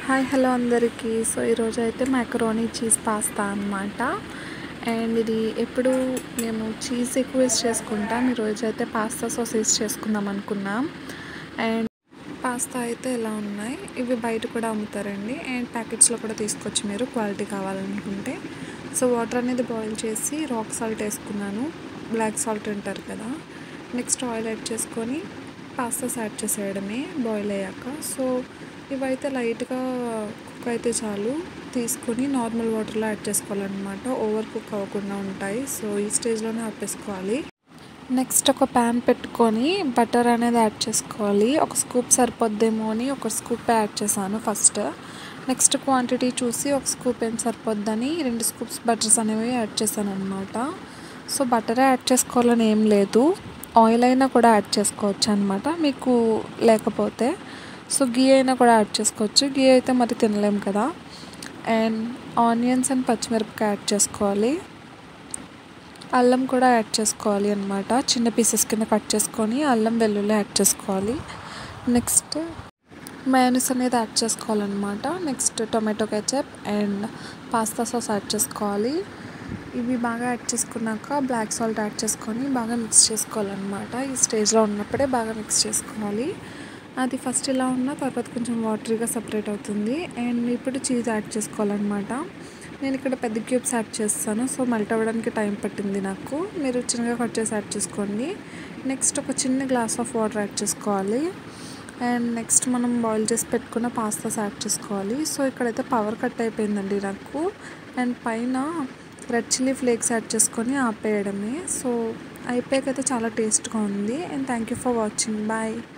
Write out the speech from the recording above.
hi hello అందరికీ so ఈరోజు అయితే మ్యాకరోనీ చీజ్ పాస్తా అనమాట అండ్ ఇది ఎప్పుడు మేము చీజ్ ఎక్కువ వేసి చేసుకుంటాం ఈరోజు అయితే పాస్తా సాస్ వేసి చేసుకుందాం అనుకున్నాం అండ్ పాస్తా అయితే ఇలా ఉన్నాయి ఇవి బయట కూడా అమ్ముతారండి అండ్ ప్యాకెట్స్లో కూడా తీసుకోవచ్చు మీరు క్వాలిటీ కావాలనుకుంటే సో వాటర్ అనేది బాయిల్ చేసి రాక్ సాల్ట్ వేసుకున్నాను బ్లాక్ సాల్ట్ అంటారు కదా నెక్స్ట్ ఆయిల్ యాడ్ చేసుకొని పాస్తాస్ యాడ్ చేసేయడమే బాయిల్ అయ్యాక సో ఇవైతే లైట్గా కుక్ అయితే చాలు తీసుకొని నార్మల్ వాటర్లో యాడ్ చేసుకోవాలన్నమాట ఓవర్ కుక్ అవ్వకుండా ఉంటాయి సో ఈ స్టేజ్లోనే ఆపేసుకోవాలి నెక్స్ట్ ఒక ప్యాన్ పెట్టుకొని బటర్ అనేది యాడ్ చేసుకోవాలి ఒక స్కూప్ సరిపోద్దేమో అని ఒక స్కూప్ యాడ్ చేశాను ఫస్ట్ నెక్స్ట్ క్వాంటిటీ చూసి ఒక స్కూప్ ఏం సరిపోద్దని రెండు స్కూప్స్ బటర్స్ అనేవి యాడ్ చేశాను అనమాట సో బటరే యాడ్ చేసుకోవాలని ఏం లేదు ఆయిల్ అయినా కూడా యాడ్ చేసుకోవచ్చు అనమాట మీకు లేకపోతే సో గీ అయినా కూడా యాడ్ చేసుకోవచ్చు గీ అయితే మరి తినలేం కదా అండ్ ఆనియన్స్ అండ్ పచ్చిమిరపకాయ యాడ్ చేసుకోవాలి అల్లం కూడా యాడ్ చేసుకోవాలి అనమాట చిన్న పీసెస్ కింద కట్ చేసుకొని అల్లం వెల్లుల్లి యాడ్ చేసుకోవాలి నెక్స్ట్ మయోనీస్ అనేది యాడ్ చేసుకోవాలన్నమాట next tomato ketchup and pasta sauce add చేసుకోవాలి ఇవి బాగా యాడ్ చేసుకున్నాక బ్లాక్ సాల్ట్ యాడ్ చేసుకొని బాగా మిక్స్ చేసుకోవాలన్నమాట ఈ స్టేజ్లో ఉన్నప్పుడే బాగా మిక్స్ చేసుకోవాలి అది ఫస్ట్ ఇలా ఉన్న తర్వాత కొంచెం వాటరీగా సపరేట్ అవుతుంది అండ్ ఇప్పుడు చీజ్ యాడ్ చేసుకోవాలన్నమాట నేను ఇక్కడ పెద్ద క్యూబ్స్ యాడ్ చేస్తాను సో మెల్ట్ అవ్వడానికి టైం పట్టింది నాకు మీరు చిన్నగా కట్ చేసి యాడ్ చేసుకోండి నెక్స్ట్ ఒక చిన్న గ్లాస్ ఆఫ్ వాటర్ యాడ్ చేసుకోవాలి అండ్ నెక్స్ట్ మనం బాయిల్ చేసి పెట్టుకున్న పాస్తాస్ యాడ్ చేసుకోవాలి సో ఇక్కడైతే పవర్ కట్ అయిపోయిందండి నాకు అండ్ పైన రెడ్ చిల్లీ ఫ్లేక్స్ యాడ్ చేసుకొని ఆపేయడమే సో అయిపోయాకైతే చాలా టేస్ట్గా ఉంది and thank you for watching bye